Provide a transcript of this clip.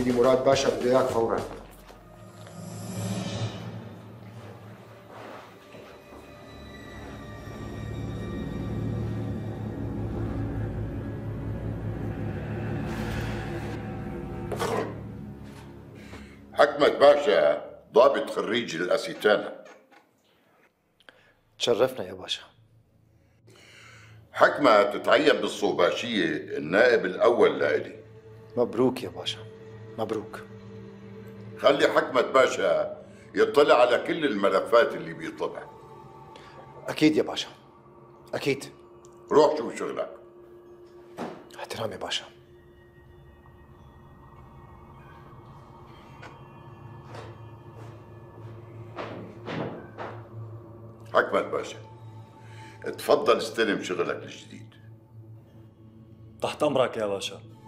سيدي مراد باشا بده اياك فورا حكمت باشا ضابط خريج الأسيتانا تشرفنا يا باشا حكمة تتعين بالصوباشية النائب الأول لإلي مبروك يا باشا مبروك خلي حكمة باشا يطلع على كل الملفات اللي بيطلبها اكيد يا باشا اكيد روح شوف شغلك احترام يا باشا حكمة باشا تفضل استلم شغلك الجديد تحت امرك يا باشا